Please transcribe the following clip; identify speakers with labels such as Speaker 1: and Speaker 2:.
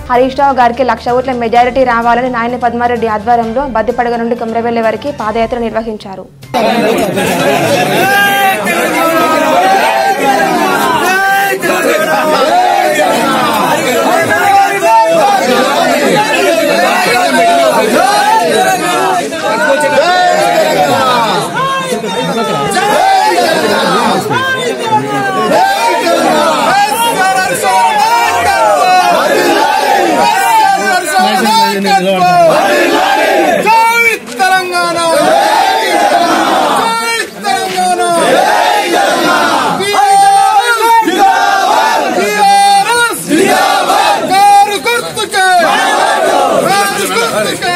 Speaker 1: హరీష్ రావు గారికి లక్ష ఓట్ల మెజారిటీ రావాలని నాయని పద్మారెడ్డి ఆధ్వర్యంలో బద్దిపడగ నుండి కొమరవెల్లి వరకు పాదయాత్ర నిర్వహించారు
Speaker 2: జై తెలంగాణ జై తెలంగాణ గారు గుర్తుకే గారు గుర్తుకే